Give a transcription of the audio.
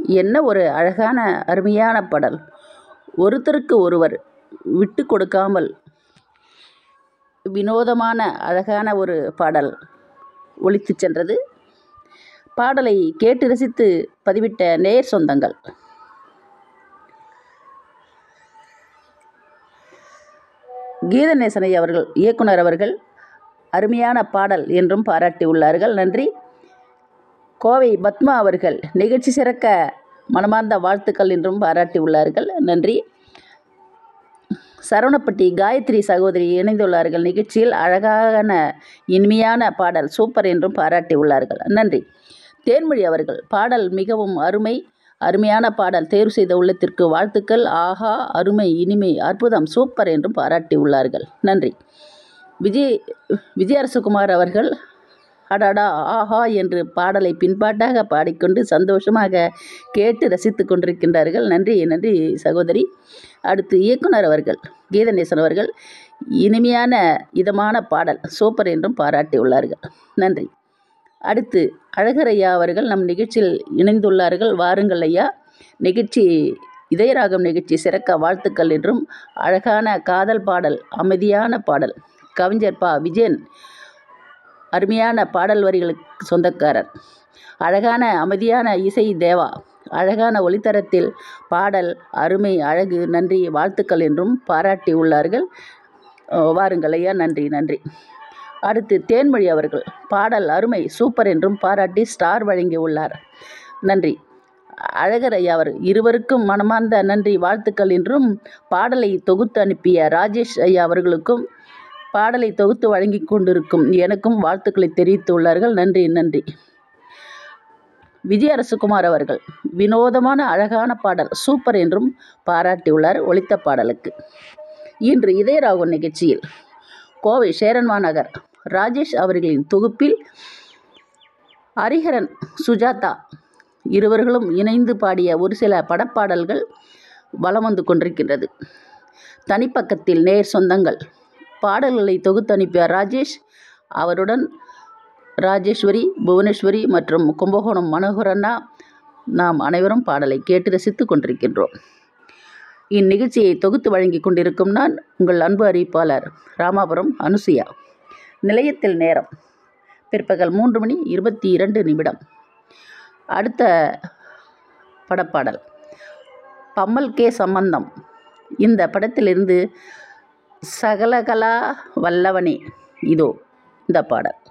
என்ன ஒரு அழகான அருமையான பாடல் ஒருத்தருக்கு ஒருவர் விட்டு கொடுக்காமல் வினோதமான அழகான ஒரு பாடல் ஒலித்துச் சென்றது பாடலை கேட்டு ரசித்து பதிவிட்ட நேயர் சொந்தங்கள் கீதநேசனை அவர்கள் இயக்குனர் அவர்கள் அருமையான பாடல் என்றும் பாராட்டியுள்ளார்கள் நன்றி கோவை பத்மா அவர்கள் நிகழ்ச்சி சிறக்க மனமார்ந்த வாழ்த்துக்கள் என்றும் பாராட்டியுள்ளார்கள் நன்றி சரவணப்பட்டி காயத்ரி சகோதரி இணைந்துள்ளார்கள் நிகழ்ச்சியில் அழகான இனிமையான பாடல் சூப்பர் என்றும் பாராட்டியுள்ளார்கள் நன்றி தேன்மொழி அவர்கள் பாடல் மிகவும் அருமை அருமையான பாடல் தேர்வு செய்த உள்ளத்திற்கு வாழ்த்துக்கள் ஆஹா அருமை இனிமை அற்புதம் சூப்பர் என்றும் பாராட்டியுள்ளார்கள் நன்றி விஜய் விஜயரசகுமார் அவர்கள் அடாடா ஆஹா என்று பாடலை பின்பாட்டாக பாடிக்கொண்டு சந்தோஷமாக கேட்டு ரசித்து கொண்டிருக்கின்றார்கள் நன்றி நன்றி சகோதரி அடுத்து இயக்குனர் அவர்கள் கீதநேசன் அவர்கள் இனிமையான இதமான பாடல் சூப்பர் என்றும் பாராட்டியுள்ளார்கள் நன்றி அடுத்து அழகர் ஐயா அவர்கள் நம் நிகழ்ச்சியில் இணைந்துள்ளார்கள் வாருங்கள் ஐயா நிகழ்ச்சி இதயராகம் நிகழ்ச்சி சிறக்க வாழ்த்துக்கள் என்றும் அழகான காதல் பாடல் அமைதியான பாடல் கவிஞர் பா விஜயன் அருமையான பாடல் வரிகளுக்கு சொந்தக்காரர் அழகான அமைதியான இசை தேவா அழகான ஒளித்தரத்தில் பாடல் அருமை அழகு நன்றி வாழ்த்துக்கள் என்றும் பாராட்டி உள்ளார்கள் வாருங்கள் ஐயா நன்றி நன்றி அடுத்து தேன்மொழி அவர்கள் பாடல் அருமை சூப்பர் என்றும் பாராட்டி ஸ்டார் வழங்கி உள்ளார் நன்றி அழகர் ஐயா அவர் இருவருக்கும் மனமார்ந்த நன்றி வாழ்த்துக்கள் என்றும் பாடலை தொகுத்து அனுப்பிய ராஜேஷ் ஐயா அவர்களுக்கும் பாடலை தொகுத்து வழங்கி கொண்டிருக்கும் எனக்கும் வாழ்த்துக்களை தெரிவித்துள்ளார்கள் நன்றி நன்றி விஜய அரசுகுமார் அவர்கள் வினோதமான அழகான பாடல் சூப்பர் என்றும் பாராட்டியுள்ளார் ஒலித்த பாடலுக்கு இன்று இதயராகு நிகழ்ச்சியில் கோவை சேரன்மா நகர் ராஜேஷ் அவர்களின் தொகுப்பில் ஹரிஹரன் சுஜாதா இருவர்களும் இணைந்து பாடிய ஒரு சில படப்பாடல்கள் வலம் வந்து கொண்டிருக்கின்றது தனிப்பக்கத்தில் நேர் சொந்தங்கள் பாடல்களை தொகுத்து அனுப்பிய ராஜேஷ் அவருடன் ராஜேஸ்வரி புவனேஸ்வரி மற்றும் கும்பகோணம் மனோகரண்ணா நாம் அனைவரும் பாடலை கேட்டு ரசித்து கொண்டிருக்கின்றோம் இந்நிகழ்ச்சியை தொகுத்து வழங்கி கொண்டிருக்கும் நான் உங்கள் அன்பு அறிவிப்பாளர் ராமாபுரம் அனுசுயா நிலையத்தில் நேரம் பிற்பகல் மூன்று மணி இருபத்தி இரண்டு நிமிடம் அடுத்த படப்பாடல் பம்மல் கே சம்பந்தம் இந்த படத்திலிருந்து சகலகலா வல்லவனே இதோ இந்த பாடல்